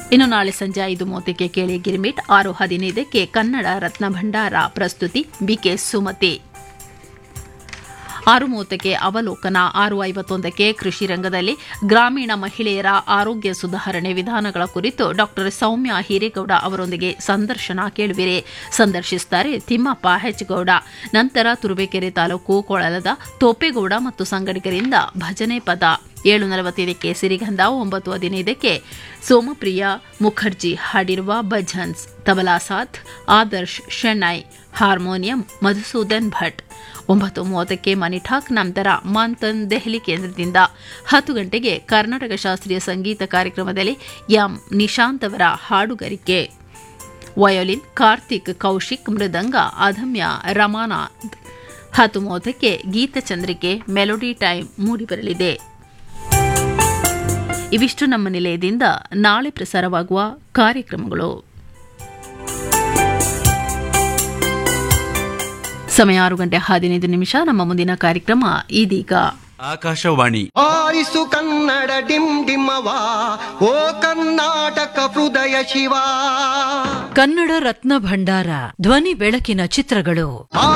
ಇನ್ನು ನಾಳೆ ಸಂಜೆ ಐದು ಮೂವತ್ತಕ್ಕೆ ಕೇಳಿ ಗಿರಿಮಿಟ್ ಆರು ಹದಿನೈದಕ್ಕೆ ಕನ್ನಡ ರತ್ನ ಭಂಡಾರ ಪ್ರಸ್ತುತಿ ಬಿಕೆ ಸುಮತಿ ಆರು ಮೂವತ್ತಕ್ಕೆ ಅವಲೋಕನ ಆರು ಐವತ್ತೊಂದಕ್ಕೆ ಕೃಷಿ ರಂಗದಲ್ಲಿ ಗ್ರಾಮೀಣ ಮಹಿಳೆಯರ ಆರೋಗ್ಯ ಸುಧಾರಣೆ ವಿಧಾನಗಳ ಕುರಿತು ಡಾಕ್ಟರ್ ಸೌಮ್ಯ ಹಿರೇಗೌಡ ಅವರೊಂದಿಗೆ ಸಂದರ್ಶನ ಕೇಳುವಿರಿ ಸಂದರ್ಶಿಸುತ್ತಾರೆ ತಿಮ್ಮಪ್ಪ ಹೆಚ್ಗೌಡ ನಂತರ ತುರುವೇಕೆರೆ ತಾಲೂಕು ಕೊಳಲದ ತೋಪೇಗೌಡ ಮತ್ತು ಸಂಗಡಿಗರಿಂದ ಭಜನೆ ಪದ ಏಳು ನಲವತ್ತೈದಕ್ಕೆ ಸಿರಿಗಂಧ ಒಂಬತ್ತು ಹದಿನೈದಕ್ಕೆ ಸೋಮಪ್ರಿಯ ಮುಖರ್ಜಿ ಹಾಡಿರುವ ಭಜನ್ಸ್ ತಬಲಾ ಸಾಥ್ ಆದರ್ಶ್ ಶೆಣೈ ಹಾರ್ಮೋನಿಯಂ ಮಧುಸೂದನ್ ಭಟ್ ಒಂಬತ್ತು ಮೂವತ್ತಕ್ಕೆ ಮನಿ ಠಾಕ್ ನಂತರ ಮಂಥನ್ ದೆಹಲಿ ಕೇಂದ್ರದಿಂದ ಹತ್ತು ಗಂಟೆಗೆ ಕರ್ನಾಟಕ ಶಾಸ್ತ್ರೀಯ ಸಂಗೀತ ಕಾರ್ಯಕ್ರಮದಲ್ಲಿ ಎಂ ನಿಶಾಂತ್ ಅವರ ಹಾಡುಗಾರಿಕೆ ವಯೋಲಿನ್ ಕಾರ್ತಿಕ್ ಕೌಶಿಕ್ ಮೃದಂಗ ಅದಮ್ಯ ರಮಾನಾಥ್ ಹತ್ತು ಮೂವತ್ತಕ್ಕೆ ಗೀತಚಂದ್ರಿಕೆ ಮೆಲೋಡಿ ಟೈಮ್ ಮೂಡಿಬರಲಿದೆ ಇವಿಷ್ಟು ನಮ್ಮ ನಿಲಯದಿಂದ ನಾಳೆ ಪ್ರಸಾರವಾಗುವ ಕಾರ್ಯಕ್ರಮಗಳು ಸಮಯ ಆರು ಗಂಟೆ ಹದಿನೈದು ನಿಮಿಷ ನಮ್ಮ ಮುಂದಿನ ಕಾರ್ಯಕ್ರಮ ಇದೀಗ ಆಕಾಶವಾಣಿ ಆರಿಸು ಕನ್ನಡ ಡಿಮ್ ಡಿಮ್ಮವ ಓ ಕರ್ನಾಟಕ ಹೃದಯ ಶಿವ ಕನ್ನಡ ರತ್ನ ಭಂಡಾರ ಧ್ವನಿ ಬೆಳಕಿನ ಚಿತ್ರಗಳು ಆ